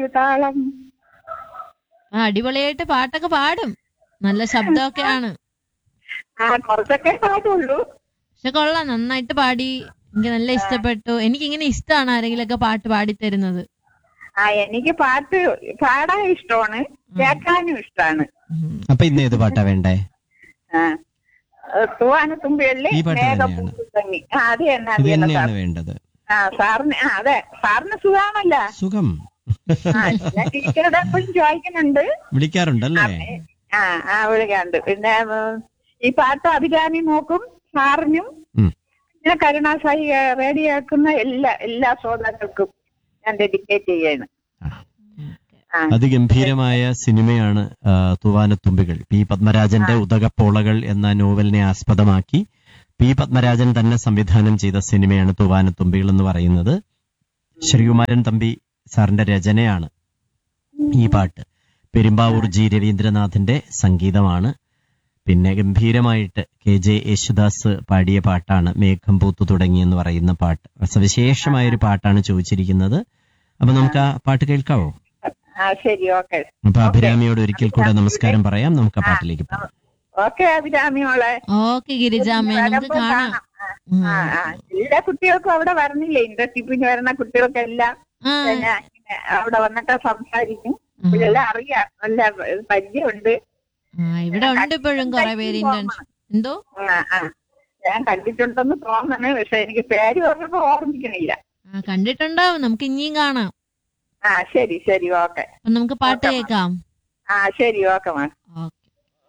വായുതാളം ആ അടിപൊളിയായിട്ട് പാട്ടൊക്കെ പാടും നല്ല ശബ്ദമൊക്കെയാണ് ആ കുറച്ചൊക്കെ പാടുള്ളൂ പക്ഷെ കൊള്ളാം നന്നായിട്ട് പാടി എനിക്ക് നല്ല ഇഷ്ടപ്പെട്ടു എനിക്ക് ഇങ്ങനെ ഇഷ്ടമാണ് ആരെങ്കിലുമൊക്കെ പാട്ട് പാടി തരുന്നത് ആ എനിക്ക് പാട്ട് പാടാൻ ഇഷ്ടമാണ് കേൾക്കാനും ഇഷ്ടമാണ് ഉം. അപ്പൊ ഇന്ന് ഏത് പാട്ടാ വേണ്ടേ ആ തൂവാനത്തുമ്പിയല്ലേ ഈ പാട്ട് മേഘപ്പൂത്ത് തങ്ങി ആ അത് തന്നെ അത് ഇത് തന്നെ സാർ തന്നെയാണ് വേണ്ടത് ആ സാറിന് ആ അതെ സാറിന് സുഖാണല്ല സുഖം ആ ഞാൻ ടീച്ചറുടെ എപ്പോഴും ചോദിക്കുന്നുണ്ട് വിളിക്കാറുണ്ടല്ലേ ആ ആ വിളിക്കാണ്ട് പിന്നെ ഉം, ഈ പാട്ട് അഭിരാമി നോക്കും സാറിനും ഉം. പിന്നെ കരുണാസായി റേഡിയോ കേൾക്കുന്ന എല്ലാ എല്ലാ ശ്രോതാക്കൾക്കും ഞാൻ ഡെഡിക്കേറ്റ് ചെയ്യാണ് ആ അതിഗംഭീരമായ സിനിമയാണ് ആ, തൂവാനത്തുമ്പികൾ പി പത്മരാജന്റെ ഉദകപ്പോളകൾ എന്ന നോവലിനെ ആസ്പദമാക്കി പി പത്മരാജൻ തന്നെ സംവിധാനം ചെയ്ത സിനിമയാണ് തൂവാനത്തുമ്പികൾ എന്ന് പറയുന്നത് ശ്രീകുമാരൻ തമ്പി സാറിന്റെ രചനയാണ് ഈ പാട്ട് പെരുമ്പാവൂർ ജി രവീന്ദ്രനാഥിന്റെ സംഗീതമാണ് പിന്നെ ഗംഭീരമായിട്ട് കെ ജെ യേശുദാസ് പാടിയ പാട്ടാണ് മേഘം പൂത്തു തുടങ്ങി എന്ന് പറയുന്ന പാട്ട് സവിശേഷമായ ഒരു പാട്ടാണ് ചോദിച്ചിരിക്കുന്നത് അപ്പൊ നമുക്ക് ആ പാട്ട് കേൾക്കാവോ ആ ശരി ഓക്കെ അപ്പൊ അഭിരാമിയോട് ഒരിക്കൽ കൂടെ നമസ്കാരം പറയാം നമുക്ക് ആ പാട്ടിലേക്ക് പോകാം ഓക്കെ അഭിരാമി മോളെ ഓക്കെ ഗിരിജാമ്മ നമുക്ക് വരുമ്പോ കാണാം കാണാം. ആ ആ എല്ലാ കുട്ടികൾക്കും അവിടെ വരണില്ലേ ഇന്റർഷിപ്പിന് വരുന്ന കുട്ടികൾക്കെല്ലാം ആ പിന്നെ ഇങ്ങനെ അവിടെ വന്നിട്ട് സംസാരിക്കും ഇതെല്ലാം അറിയാം നല്ല പരിചയമുണ്ട് ആ, ഇവിടെ ഉണ്ട് ഇപ്പോഴും കുറെ പേര് ഇന്റേൺഷിപ്പ് എന്തോ ആ ആ ഞാൻ കണ്ടിട്ടുണ്ടെന്ന് തോന്നണ് പക്ഷെ എനിക്ക് പേര് പറഞ്ഞപ്പോ ഓർമ്മിക്കണില്ല ആ കണ്ടിട്ടുണ്ടാവും നമുക്ക് ഇനിയും കാണാം ആ ശരി ശരി ഓക്കെ അപ്പൊ നമുക്ക് പാട്ട് കേൾക്കാം ആ ശരി ഓക്കെ മാം ഓക്കെ